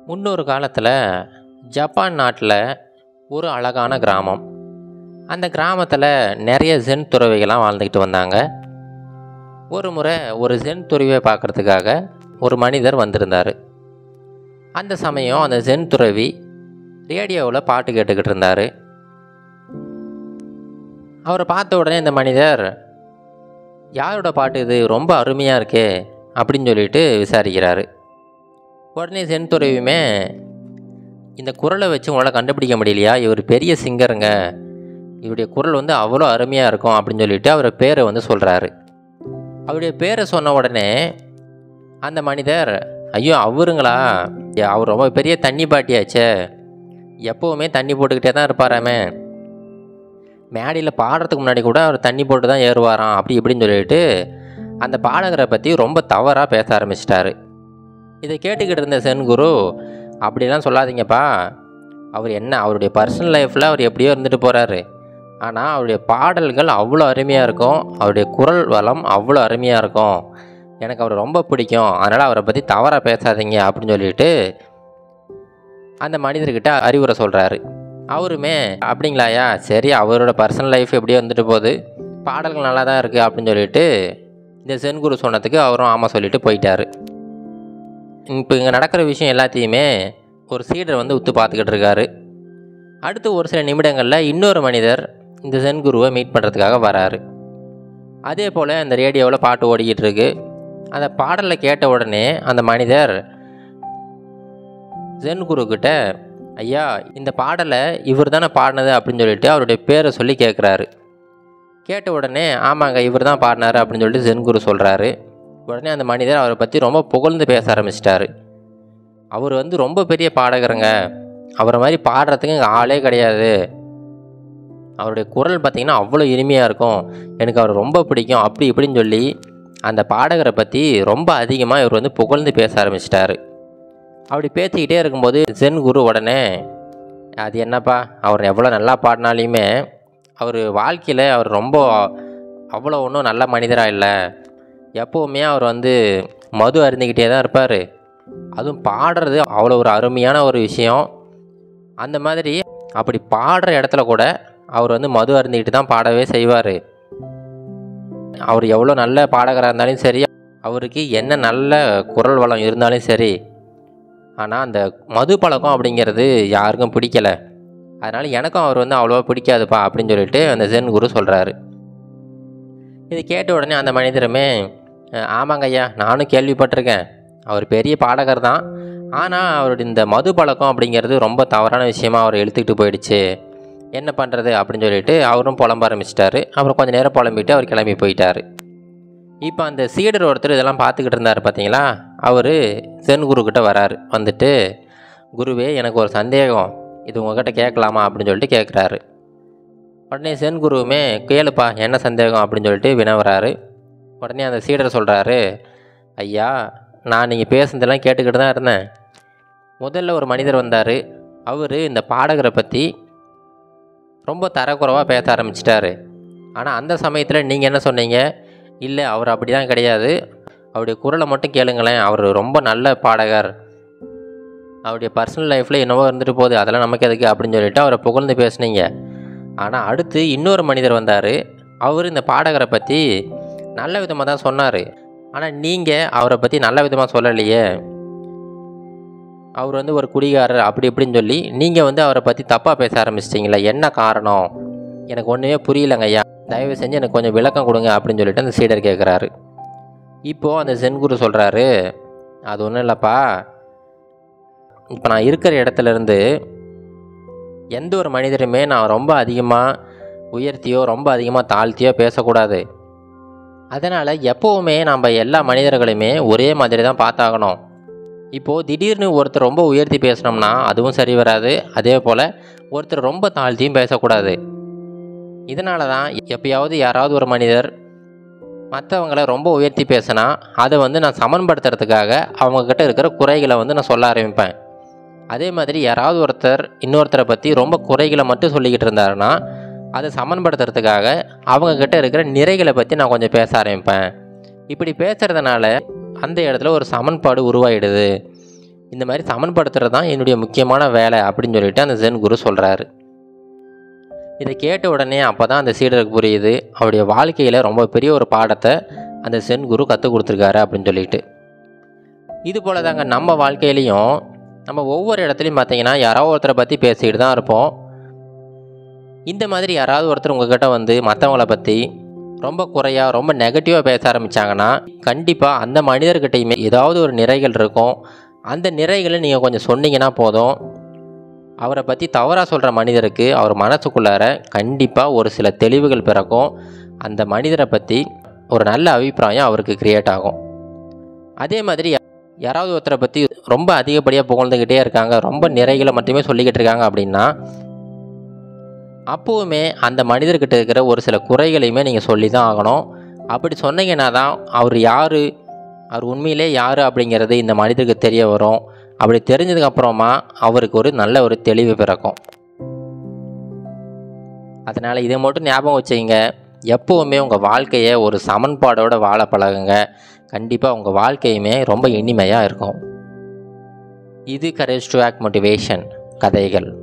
முன்னொரு காலத்தில் ஜப்பான் நாட்டில் ஒரு அழகான கிராமம் அந்த கிராமத்தில் நிறைய ஜென் துறவிகள்லாம் வாழ்ந்துக்கிட்டு வந்தாங்க ஒரு முறை ஒரு ஜென் துறவியை பார்க்குறதுக்காக ஒரு மனிதர் வந்திருந்தார் அந்த சமயம் அந்த ஜென் துறவி ரேடியோவில் பாட்டு கேட்டுக்கிட்டு இருந்தார் அவரை பார்த்த உடனே இந்த மனிதர் யாரோட பாட்டு இது ரொம்ப அருமையாக இருக்கே அப்படின்னு சொல்லிட்டு விசாரிக்கிறாரு உடனே சென் துறவியுமே இந்த குரலை வச்சு உங்களால் கண்டுபிடிக்க முடியலையா இவர் பெரிய சிங்கருங்க இவருடைய குரல் வந்து அவ்வளோ அருமையாக இருக்கும் அப்படின்னு சொல்லிட்டு அவர் பேரை வந்து சொல்கிறாரு அவருடைய பேரை சொன்ன உடனே அந்த மனிதர் ஐயோ அவருங்களா ஏ, அவர் ரொம்ப பெரிய தண்ணி பாட்டியாச்சே எப்போவுமே தண்ணி போட்டுக்கிட்டே தான் இருப்பாராமே மேடையில் பாடுறதுக்கு முன்னாடி கூட அவர் தண்ணி போட்டு தான் ஏறுவாராம் அப்படி இப்படின்னு சொல்லிட்டு அந்த பாடகரை பற்றி ரொம்ப தவறாக பேச ஆரம்பிச்சிட்டாரு இதை கேட்டுக்கிட்டு இருந்த சென்குரு அப்படிலாம் சொல்லாதீங்கப்பா அவர் என்ன அவருடைய பர்சனல் லைஃப்பில் அவர் எப்படியோ இருந்துட்டு போகிறாரு ஆனால் அவருடைய பாடல்கள் அவ்வளோ அருமையாக இருக்கும் அவருடைய குரல் வளம் அவ்வளோ அருமையாக இருக்கும் எனக்கு அவர் ரொம்ப பிடிக்கும் அதனால் அவரை பற்றி தவறாக பேசாதீங்க அப்படின்னு சொல்லிட்டு அந்த மனிதர்கிட்ட அறிவுரை சொல்கிறாரு அவருமே அப்படிங்களாயா சரி அவரோட பர்சனல் லைஃப் எப்படியோ வந்துட்டு போகுது பாடல்கள் நல்லா தான் இருக்குது அப்படின்னு சொல்லிட்டு இந்த சென்குரு சொன்னதுக்கு அவரும் ஆமாம் சொல்லிட்டு போயிட்டாரு இப்போ இங்கே நடக்கிற விஷயம் எல்லாத்தையுமே ஒரு சீடர் வந்து உத்து பார்த்துக்கிட்டு இருக்காரு அடுத்து ஒரு சில நிமிடங்களில் இன்னொரு மனிதர் இந்த சென்குருவை மீட் பண்ணுறதுக்காக வராரு அதே போல் அந்த ரேடியோவில் பாட்டு ஓடிக்கிட்டு இருக்கு அந்த பாடலை கேட்ட உடனே அந்த மனிதர் ஜென் குரு கிட்ட ஐயா இந்த பாடலை இவர் தானே பாடினது அப்படின்னு சொல்லிட்டு அவருடைய பேரை சொல்லி கேட்குறாரு கேட்ட உடனே ஆமாங்க இவர் தான் பாடினாரு அப்படின்னு சொல்லிட்டு ஜென் குரு சொல்கிறாரு உடனே அந்த மனிதர் அவரை பற்றி ரொம்ப புகழ்ந்து பேச ஆரம்பிச்சிட்டாரு அவர் வந்து ரொம்ப பெரிய பாடகருங்க அவரை மாதிரி பாடுறதுக்கு இங்கே ஆளே கிடையாது அவருடைய குரல் பார்த்திங்கன்னா அவ்வளோ இனிமையாக இருக்கும் எனக்கு அவர் ரொம்ப பிடிக்கும் அப்படி இப்படின்னு சொல்லி அந்த பாடகரை பற்றி ரொம்ப அதிகமாக இவர் வந்து புகழ்ந்து பேச ஆரம்பிச்சிட்டாரு அப்படி பேசிக்கிட்டே இருக்கும்போது ஜென் குரு உடனே அது என்னப்பா அவர் எவ்வளோ நல்லா பாடினாலையுமே அவர் வாழ்க்கையில் அவர் ரொம்ப அவ்வளோ ஒன்றும் நல்ல மனிதராக இல்லை எப்போவுமே அவர் வந்து மது அருந்திக்கிட்டே தான் இருப்பார் அதுவும் பாடுறது அவ்வளோ ஒரு அருமையான ஒரு விஷயம் அந்த மாதிரி அப்படி பாடுற இடத்துல கூட அவர் வந்து மது அருந்திக்கிட்டு தான் பாடவே செய்வார் அவர் எவ்வளோ நல்ல பாடகராக இருந்தாலும் சரி அவருக்கு என்ன நல்ல குரல் வளம் இருந்தாலும் சரி ஆனால் அந்த மது பழக்கம் அப்படிங்கிறது யாருக்கும் பிடிக்கல அதனால் எனக்கும் அவர் வந்து அவ்வளோவா பிடிக்காதுப்பா அப்படின்னு சொல்லிட்டு அந்த ஜென் குரு சொல்கிறாரு இது கேட்ட உடனே அந்த மனிதருமே "அஹ், ஆமாங்க ஐயா நானும் கேள்விப்பட்டிருக்கேன் அவர் பெரிய பாடகர் தான் ஆனால் அவருடைய இந்த மது பழக்கம் அப்படிங்கிறது ரொம்ப தவறான விஷயமா அவர் இழுத்துக்கிட்டு போயிடுச்சு என்ன பண்ணுறது அப்படின்னு சொல்லிட்டு அவரும் புலம்ப ஆரம்பிச்சிட்டாரு அப்புறம் கொஞ்ச நேரம் புலம்பிட்டு அவர் கிளம்பி போயிட்டார் இப்போ அந்த சீடர் ஒருத்தர் இதெல்லாம் பார்த்துக்கிட்டு இருந்தார் பார்த்தீங்களா அவர் சென் குரு கிட்ட வராரு வந்துட்டு குருவே எனக்கு ஒரு சந்தேகம் இது உங்ககிட்ட கேட்கலாமா அப்படின்னு சொல்லிட்டு கேட்குறாரு உடனே சென் குருவுமே கேளுப்பா என்ன சந்தேகம் அப்படின்னு சொல்லிட்டு வினவுறாரு உடனே அந்த சீடர் சொல்கிறாரு ஐயா நான் நீங்கள் பேசுனதெல்லாம் கேட்டுக்கிட்டு தான் இருந்தேன் முதல்ல ஒரு மனிதர் வந்தார் அவர் இந்த பாடகரை பற்றி ரொம்ப தரக்குறைவாக பேச ஆரம்பிச்சிட்டாரு ஆனால் அந்த சமயத்தில் நீங்கள் என்ன சொன்னீங்க இல்லை அவர் அப்படி தான் கிடையாது அவருடைய குரலை மட்டும் கேளுங்களேன் அவர் ரொம்ப நல்ல பாடகர் அவருடைய பர்சனல் லைஃப்பில் என்னவோ இருந்துட்டு போகுது அதெல்லாம் நமக்கு எதுக்கு அப்படின்னு சொல்லிட்டு அவரை புகழ்ந்து பேசுனீங்க ஆனால் அடுத்து இன்னொரு மனிதர் வந்தார் அவர் இந்த பாடகரை பற்றி நல்ல விதமாக தான் சொன்னார் ஆனால் நீங்கள் அவரை பற்றி நல்ல விதமாக சொல்லலையே அவர் வந்து ஒரு குடிகாரர் அப்படி இப்படின்னு சொல்லி நீங்கள் வந்து அவரை பற்றி தப்பாக பேச ஆரம்பிச்சிட்டிங்களே என்ன காரணம் எனக்கு ஒன்றுமே புரியலங்க ஐயா தயவு செஞ்சு எனக்கு கொஞ்சம் விளக்கம் கொடுங்க அப்படின்னு சொல்லிட்டு அந்த சீடர் கேட்குறாரு இப்போது அந்த சென்குரு சொல்கிறாரு அது ஒன்றும் இல்லைப்பா இப்போ நான் இருக்கிற இடத்துல இருந்து எந்த ஒரு மனிதருமே நான் ரொம்ப அதிகமாக உயர்த்தியோ ரொம்ப அதிகமாக தாழ்த்தியோ பேசக்கூடாது அதனால் எப்போவுமே நம்ம எல்லா மனிதர்களையுமே ஒரே மாதிரி தான் பார்த்தாகணும் இப்போது திடீர்னு ஒருத்தர் ரொம்ப உயர்த்தி பேசினோம்னா அதுவும் சரி வராது அதே போல் ஒருத்தர் ரொம்ப தாழ்த்தியும் பேசக்கூடாது இதனால தான் எப்பயாவது யாராவது ஒரு மனிதர் மற்றவங்கள ரொம்ப உயர்த்தி பேசினா அதை வந்து நான் சமன்படுத்துறதுக்காக அவங்கக்கிட்ட இருக்கிற குறைகளை வந்து நான் சொல்ல ஆரம்பிப்பேன் அதே மாதிரி யாராவது ஒருத்தர் இன்னொருத்தரை பற்றி ரொம்ப குறைகளை மட்டும் சொல்லிக்கிட்டு இருந்தாருன்னா அதை சமன்படுத்துறதுக்காக அவங்கக்கிட்ட இருக்கிற நிறைகளை பற்றி நான் கொஞ்சம் பேச ஆரம்பிப்பேன் இப்படி பேசுகிறதுனால அந்த இடத்துல ஒரு சமன்பாடு உருவாயிடுது இந்த மாதிரி சமன்படுத்துறது தான் என்னுடைய முக்கியமான வேலை அப்படின்னு சொல்லிட்டு அந்த ஜென் குரு சொல்கிறாரு இதை கேட்ட உடனே அப்போ தான் அந்த சீடருக்கு புரியுது அவருடைய வாழ்க்கையில் ரொம்ப பெரிய ஒரு பாடத்தை அந்த சென் குரு கற்றுக் கொடுத்துருக்காரு அப்படின்னு சொல்லிட்டு இது போல தாங்க நம்ம வாழ்க்கையிலையும் நம்ம ஒவ்வொரு இடத்துலையும் பார்த்தீங்கன்னா யாராவது ஒருத்தரை பற்றி பேசிக்கிட்டு தான் இருப்போம் இந்த மாதிரி யாராவது ஒருத்தர் உங்ககிட்ட வந்து மற்றவங்கள பற்றி ரொம்ப குறையாக ரொம்ப நெகட்டிவாக பேச ஆரம்பித்தாங்கன்னா கண்டிப்பாக அந்த மனிதர்கிட்டையுமே ஏதாவது ஒரு நிறைகள் இருக்கும் அந்த நிறைகளை நீங்கள் கொஞ்சம் சொன்னீங்கன்னா போதும் அவரை பற்றி தவறாக சொல்கிற மனிதருக்கு அவர் மனசுக்குள்ளார கண்டிப்பாக ஒரு சில தெளிவுகள் பிறக்கும் அந்த மனிதரை பற்றி ஒரு நல்ல அபிப்பிராயம் அவருக்கு கிரியேட் ஆகும் அதே மாதிரி யாராவது ஒருத்தரை பற்றி ரொம்ப அதிகப்படியாக புகழ்ந்துக்கிட்டே இருக்காங்க ரொம்ப நிறைகளை மட்டுமே சொல்லிக்கிட்டு இருக்காங்க அப்படின்னா அப்போவுமே அந்த மனிதர்கிட்ட இருக்கிற ஒரு சில குறைகளையுமே நீங்கள் சொல்லி தான் ஆகணும் அப்படி சொன்னீங்கன்னா தான் அவர் யார் அவர் உண்மையிலே யார் அப்படிங்கிறது இந்த மனிதருக்கு தெரிய வரும் அப்படி தெரிஞ்சதுக்கப்புறமா அவருக்கு ஒரு நல்ல ஒரு தெளிவு பிறக்கும் அதனால் இதை மட்டும் ஞாபகம் வச்சுங்க எப்போவுமே உங்கள் வாழ்க்கையை ஒரு சமன்பாடோடு வாழ பழகுங்க கண்டிப்பாக உங்கள் வாழ்க்கையுமே ரொம்ப இனிமையாக இருக்கும் இது கரேஜ் டு ஆக்ட் மோட்டிவேஷன் கதைகள்